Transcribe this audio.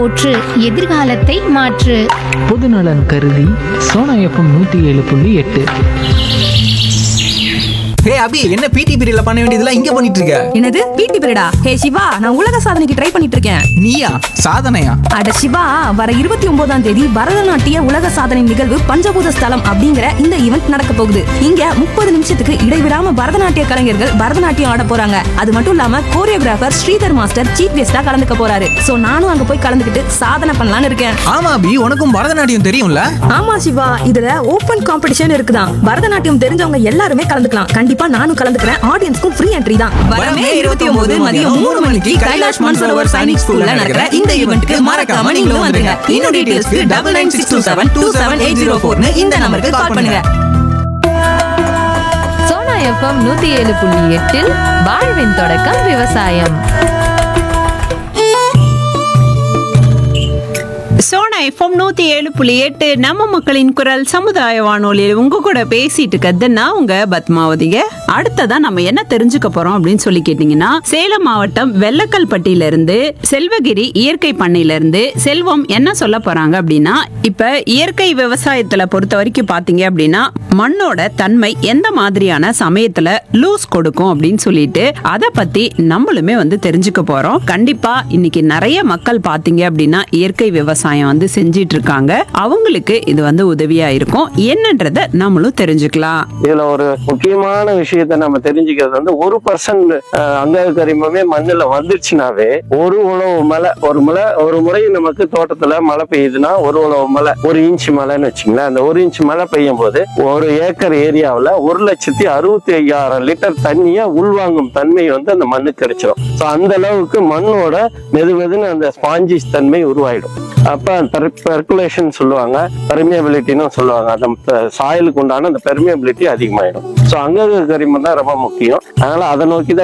போற்று எதிர்காலத்தை மாற்று பொதுநலன் கருதி சோனா எஃப்எம் நூற்றி ஏழு புள்ளி எட்டு ஹே அபி என்ன பிடி பீரியட்ல பண்ண வேண்டியதெல்லாம் இங்க பண்ணிட்டு இருக்க என்னது பிடி பீரியடா ஹே சிவா நான் உலக சாதனைக்கு ட்ரை பண்ணிட்டு இருக்கேன் நீயா சாதனையா அட சிவா வர இருபத்தி ஒன்பதாம் தேதி பரதநாட்டிய உலக சாதனை நிகழ்வு பஞ்சபூத ஸ்தலம் அப்படிங்கிற இந்த ஈவெண்ட் நடக்க போகுது இங்க முப்பது நிமிஷத்துக்கு இடைவிடாம பரதநாட்டிய கலைஞர்கள் பரதநாட்டியம் ஆட போறாங்க அது மட்டும் இல்லாம கோரியோகிராஃபர் ஸ்ரீதர் மாஸ்டர் சீஃப் கெஸ்டா கலந்துக்க போறாரு சோ நானும் அங்க போய் கலந்துக்கிட்டு சாதனை பண்ணலாம்னு இருக்கேன் ஆமா அபி உனக்கும் பரதநாட்டியம் தெரியும்ல ஆமா சிவா இதுல ஓபன் காம்படிஷன் இருக்குதான் பரதநாட்டியம் தெரிஞ்சவங்க எல்லாருமே கலந்துக்கலாம் கண்டிப்பா நானும் கலந்துக்கிறேன் ஆடியன்ஸ்க்கும் ஃப்ரீ என்ட்ரி தான் வரமே 29 மதியம் மூணு மணிக்கு கைலாஷ் மான்சரோவர் சைனிக் ஸ்கூல்ல நடக்கிற இந்த ஈவென்ட்க்கு மறக்காம நீங்களும் வந்துருங்க. இன்னும் டீடைல்ஸ்க்கு 99627-27804 ன்னு இந்த நம்பருக்கு கால் பண்ணுங்க. சோனா எஃப்எம் நூத்தி ஏழு புள்ளி எட்டில் வாழ்வின் தொடக்கம் விவசாயம் சோனா எஃப்எம் நூத்தி ஏழு புள்ளி எட்டு நம்ம மக்களின் குரல் சமுதாய வானொலியில் உங்க கூட பேசிட்டு இருக்கிறது நான் உங்க பத்மாவதிங்க அடுத்ததா நம்ம என்ன தெரிஞ்சுக்க போறோம் அப்படின்னு சொல்லி கேட்டீங்கன்னா சேலம் மாவட்டம் வெள்ளக்கல்பட்டியில இருந்து செல்வகிரி இயற்கை பண்ணையில இருந்து செல்வம் என்ன சொல்ல போறாங்க அப்படின்னா இப்ப இயற்கை விவசாயத்துல பொறுத்த வரைக்கும் பாத்தீங்க அப்படின்னா மண்ணோட தன்மை எந்த மாதிரியான சமயத்துல லூஸ் கொடுக்கும் அப்படின்னு சொல்லிட்டு அதை பத்தி நம்மளுமே வந்து தெரிஞ்சுக்க போறோம் கண்டிப்பா இன்னைக்கு நிறைய மக்கள் பாத்தீங்க அப்படின்னா இயற்கை விவசாயம் வந்து செஞ்சிட்டு இருக்காங்க அவங்களுக்கு இது வந்து உதவியா இருக்கும் என்னன்றத நம்மளும் தெரிஞ்சுக்கலாம் இதுல ஒரு முக்கியமான விஷயத்த நம்ம தெரிஞ்சுக்கிறது வந்து ஒரு பர்சன்ட் அங்க கரிமமே மண்ணுல வந்துருச்சுனாவே ஒரு உழவு மழை ஒரு மழை ஒரு முறை நமக்கு தோட்டத்துல மழை பெய்யுதுன்னா ஒரு உழவு மழை ஒரு இன்ச் மழைன்னு வச்சுங்களேன் அந்த ஒரு இன்ச் மழை பெய்யும் போது ஒரு ஏக்கர் ஏரியாவுல ஒரு லட்சத்தி அறுபத்தி ஐயாயிரம் லிட்டர் தண்ணியை உள்வாங்கும் தன்மை வந்து அந்த மண்ணுக்கு கிடைச்சிடும் ஸோ அந்த அளவுக்கு மண்ணோட மெது மெதுன்னு அந்த ஸ்பாஞ்சிஸ் தன்மை உருவாயிடும் அப்ப பெர்குலேஷன் சொல்லுவாங்க பெர்மியபிலிட்டின்னு சொல்லுவாங்க அந்த சாயலுக்கு உண்டான அந்த பெர்மியபிலிட்டி அதிகமாயிடும் ஸோ அங்க கரிமம் தான் ரொம்ப முக்கியம் அதனால அதை நோக்கி தான்